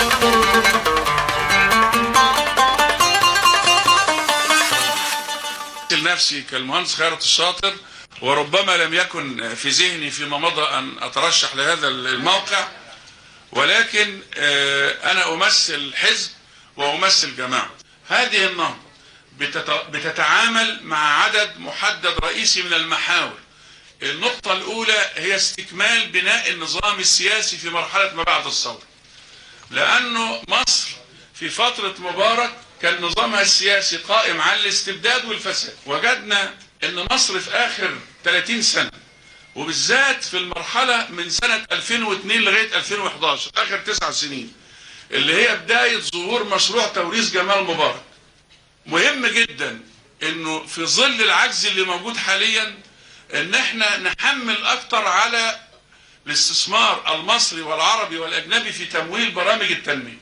نفسي كالمهندس خيرت الشاطر وربما لم يكن في ذهني فيما مضى أن أترشح لهذا الموقع ولكن أنا أمثل حزب وأمثل جماعة هذه النهضة بتتعامل مع عدد محدد رئيسي من المحاور النقطة الأولى هي استكمال بناء النظام السياسي في مرحلة ما بعد الثورة لأنه مصر في فترة مبارك كان نظامها السياسي قائم على الاستبداد والفساد وجدنا ان مصر في اخر 30 سنة وبالذات في المرحلة من سنة 2002 لغاية 2011 اخر تسع سنين اللي هي بداية ظهور مشروع توريث جمال مبارك مهم جدا انه في ظل العجز اللي موجود حاليا ان احنا نحمل اكتر على الاستثمار المصري والعربي والاجنبي في تمويل برامج التنميه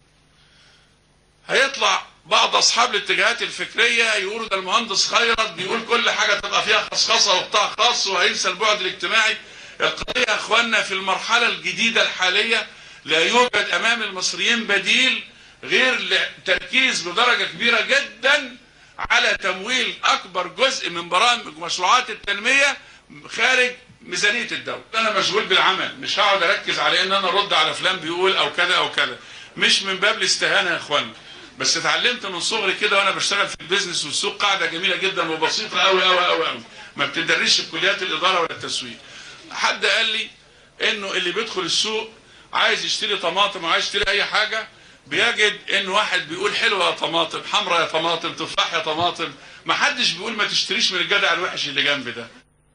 هيطلع بعض اصحاب الاتجاهات الفكريه يقولوا ده المهندس خيرت بيقول كل حاجه تبقى فيها خصخصه وقطاع خاص وهينسى البعد الاجتماعي القضيه يا اخواننا في المرحله الجديده الحاليه لا يوجد امام المصريين بديل غير التركيز بدرجه كبيره جدا على تمويل اكبر جزء من برامج مشروعات التنميه خارج ميزانيه الدوله انا مشغول بالعمل مش هقعد اركز على ان انا ارد على فلان بيقول او كذا او كذا مش من باب الاستهانه يا اخوانا بس اتعلمت من صغري كده وانا بشتغل في البيزنس والسوق قاعده جميله جدا وبسيطه قوي قوي قوي قوي ما بتدرسش في كليات الاداره ولا التسويق حد قال لي انه اللي بيدخل السوق عايز يشتري طماطم وعايز يشتري اي حاجه بيجد ان واحد بيقول حلوه يا طماطم حمراء يا طماطم تفاح يا طماطم ما حدش بيقول ما تشتريش من الجدع الوحش اللي جنب ده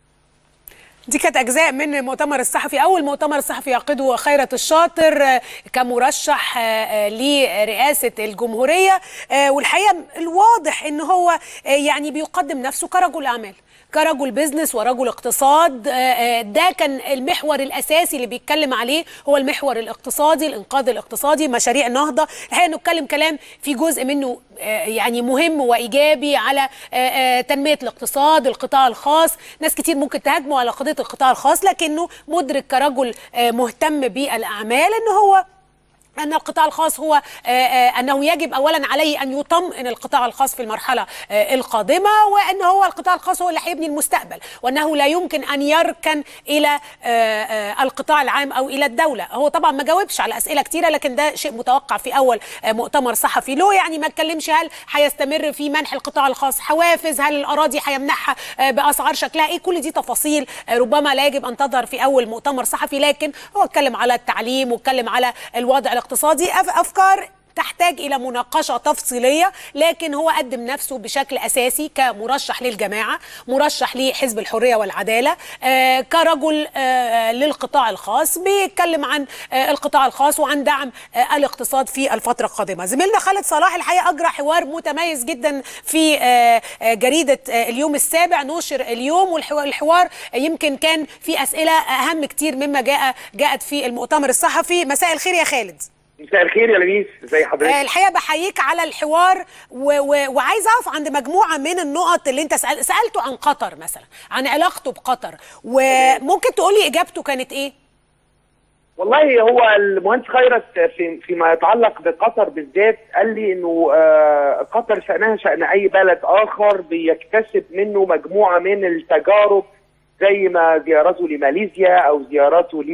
دي كانت اجزاء من المؤتمر الصحفي اول مؤتمر صحفي يعقده خيرت الشاطر كمرشح لرئاسه الجمهوريه والحقيقه الواضح ان هو يعني بيقدم نفسه كرجل اعمال كرجل بيزنس ورجل اقتصاد ده كان المحور الاساسي اللي بيتكلم عليه هو المحور الاقتصادي الانقاذ الاقتصادي مشاريع النهضه الحقيقه انه اتكلم كلام في جزء منه يعني مهم وايجابي على تنميه الاقتصاد القطاع الخاص ناس كتير ممكن تهاجمه على قضيه القطاع الخاص لكنه مدرك كرجل مهتم بالاعمال ان هو أن القطاع الخاص هو أنه يجب أولا عليه أن يطمئن القطاع الخاص في المرحلة القادمة وأن هو القطاع الخاص هو اللي هيبني المستقبل وأنه لا يمكن أن يركن إلى القطاع العام أو إلى الدولة هو طبعا ما جاوبش على أسئلة كتيرة لكن ده شيء متوقع في أول مؤتمر صحفي له يعني ما اتكلمش هل هيستمر في منح القطاع الخاص حوافز هل الأراضي هيمنحها بأسعار شكلها إيه كل دي تفاصيل ربما لا يجب أن تظهر في أول مؤتمر صحفي لكن هو اتكلم على التعليم واتكلم على الوضع الاقتصادي افكار تحتاج الى مناقشه تفصيليه لكن هو قدم نفسه بشكل اساسي كمرشح للجماعه مرشح لحزب الحريه والعداله آه كرجل آه للقطاع الخاص بيتكلم عن آه القطاع الخاص وعن دعم آه الاقتصاد في الفتره القادمه زميلنا خالد صلاح الحقيقه اجرى حوار متميز جدا في آه جريده آه اليوم السابع نشر اليوم والحوار يمكن كان في اسئله اهم كتير مما جاء جاءت في المؤتمر الصحفي مساء الخير يا خالد مساء الخير يا لميس ازي حضرتك الحقيقه بحييك على الحوار و... و... وعايز اقف عند مجموعه من النقط اللي انت سأل... سالته عن قطر مثلا عن علاقته بقطر وممكن تقول لي اجابته كانت ايه والله هو المهندس خيرت في فيما يتعلق بقطر بالذات قال لي انه قطر شانها شان اي بلد اخر بيكتسب منه مجموعه من التجارب زي ما زيارته لماليزيا او زيارته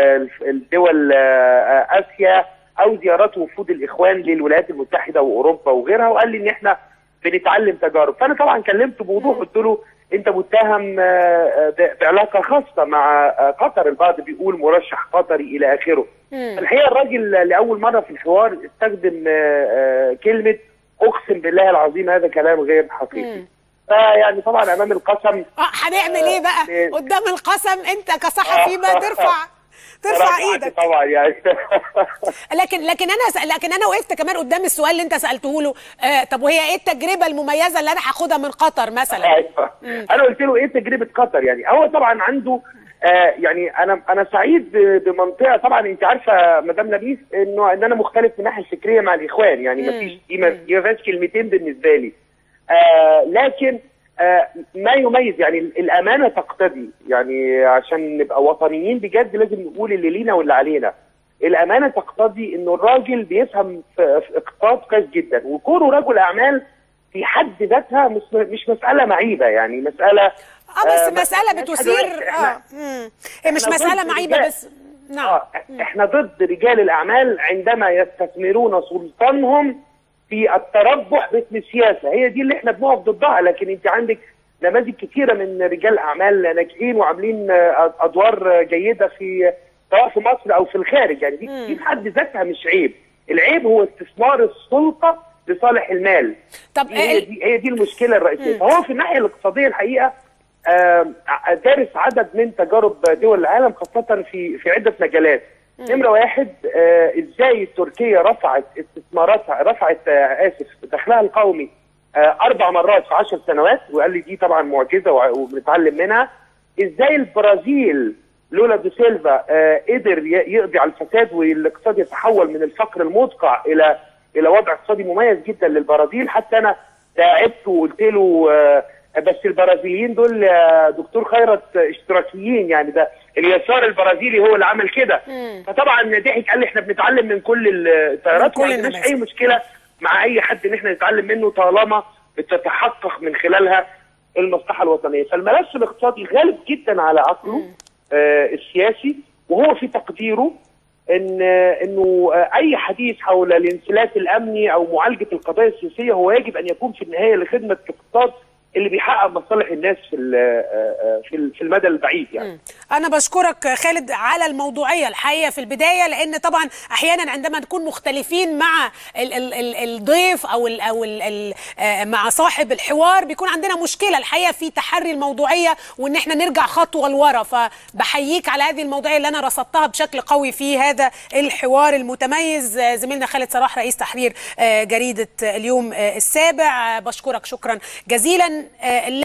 للدول اسيا او زيارات وفود الاخوان للولايات المتحده واوروبا وغيرها وقال لي ان احنا بنتعلم تجارب فانا طبعا كلمته بوضوح قلت له انت متهم بعلاقه خاصه مع قطر البعض بيقول مرشح قطري الى اخره الحقيقه الراجل لاول مره في الحوار استخدم كلمه اقسم بالله العظيم هذا كلام غير حقيقي فيعني طبعا امام القسم هنعمل ايه بقى قدام القسم انت كصحفي ما ترفع ترفع ايدك طبعا يعني لكن لكن انا لكن انا وقفت كمان قدام السؤال اللي انت سالته له آه طب وهي ايه التجربه المميزه اللي انا هاخدها من قطر مثلا ايوه انا قلت له ايه تجربه قطر يعني هو طبعا عنده آه يعني انا انا سعيد بمنطقه طبعا انت عارفه مدام لبيس انه ان انا مختلف من الناحيه الفكريه مع الاخوان يعني ما فيش دي ما فيهاش كلمتين بالنسبه لي آه لكن آه ما يميز يعني الامانه تقتضي يعني عشان نبقى وطنيين بجد لازم نقول اللي لينا واللي علينا الامانه تقتضي انه الراجل بيفهم في في اقتصاد كويس جدا وكونه رجل اعمال في حد ذاتها مش مش مساله معيبه يعني مساله اه بس آه، ما- مساله ما- بتثير إحنا- اه مم. هي مش إحنا مساله ضد معيبه الرجال. بس نعم آه احنا ضد رجال الاعمال عندما يستثمرون سلطانهم في التربح باسم السياسه هي دي اللي احنا بنقف ضدها لكن انت عندك نماذج كثيره من رجال اعمال ناجحين وعاملين آه، ادوار جيده في سواء في مصر او في الخارج يعني دي دي في حد ذاتها مش عيب العيب هو استثمار السلطه لصالح المال طب هي ال- دي هي دي المشكله الرئيسيه فهو في الناحيه الاقتصاديه الحقيقه آم، ع- دارس عدد من تجارب دول العالم خاصه في في عده مجالات نمره واحد آه، ازاي تركيا رفعت استثماراتها رفعت آه، اسف دخلها القومي آه، اربع مرات في عشر سنوات وقال لي دي طبعا معجزه وع- وبنتعلم منها ازاي البرازيل لولا دو سيلفا آه، قدر ي- يقضي على الفساد والاقتصاد يتحول من الفقر المدقع الى الى وضع اقتصادي مميز جدا للبرازيل حتى انا تعبت وقلت له آه، بس البرازيليين دول يا دكتور خيرت اشتراكيين يعني ده اليسار البرازيلي هو اللي عمل كده فطبعا ضحك قال لي احنا بنتعلم من كل التيارات من كل وما عندناش النماذج. اي مشكله مع اي حد ان احنا نتعلم منه طالما بتتحقق من خلالها المصلحه الوطنيه فالملف الاقتصادي غالب جدا على عقله آه السياسي وهو في تقديره ان انه آه، اي حديث حول الانفلات الامني او معالجه القضايا السياسيه هو يجب ان يكون في النهايه لخدمه الاقتصاد اللي بيحقق مصالح الناس في ال- آه، آه، في ال- في المدى البعيد يعني أنا بشكرك خالد على الموضوعية الحقيقة في البداية لأن طبعا أحيانا عندما نكون مختلفين مع ال ال ال الضيف أو ال أو ال ال آه، مع صاحب الحوار بيكون عندنا مشكلة الحقيقة في تحري الموضوعية وإن احنا نرجع خطوة لورا فبحييك على هذه الموضوعية اللي أنا رصدتها بشكل قوي في هذا الحوار المتميز آه، زميلنا خالد صلاح رئيس تحرير آه، جريدة اليوم آه، السابع آه، بشكرك شكرا جزيلا آه،